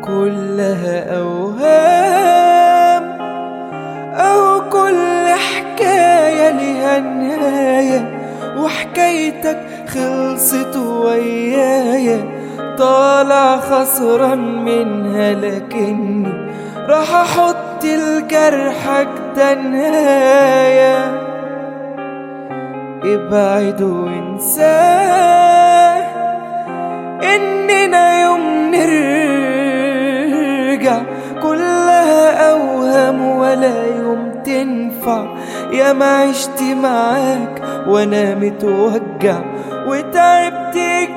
كلها أوهام أو كل حكاية لها نهاية وحكايتك خلصت ويايا طالع خسران منها لكني راح احط لجرحك ده نهايه ابعد وانساه اننا يوم نرجع كلها اوهام ولا يوم تنفع يا ما عشت معاك وانا متوجع وتعبت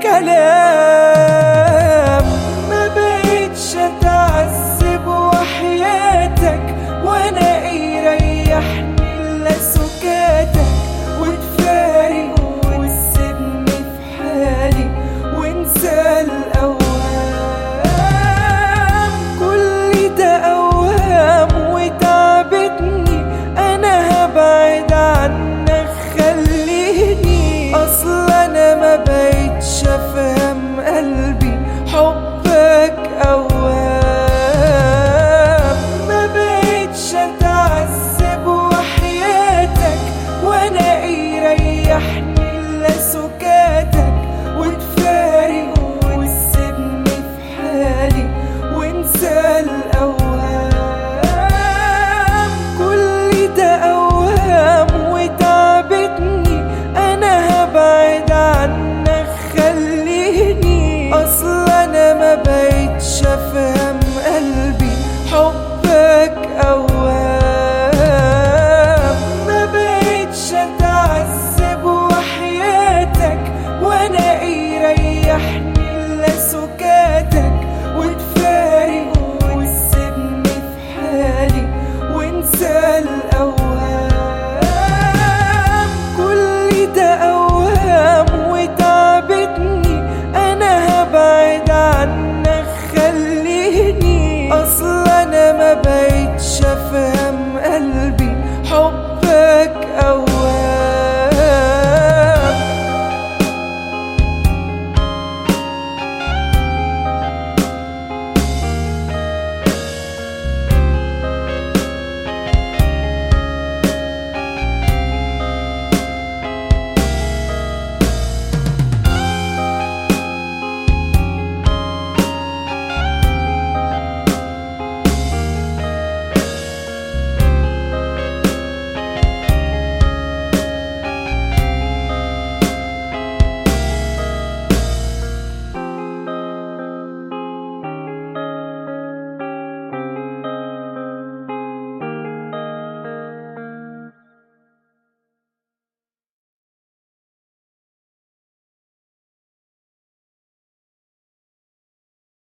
كلام ما بقتش اتعذب وحياتك وانا ايه يريحني الا سكاتك وتفارق وتسيبني في حالي وانسى الاوهام كل ده اوهام وتعبتني انا هبعد عنك خليني اصلا انا ما بقتش افهم قلبي حبك اوهام ما بقتش اتعذب وحياتك وانا ايه يريحني الا سكاتك وتفارق وتسيبني في حالي وانسى الاول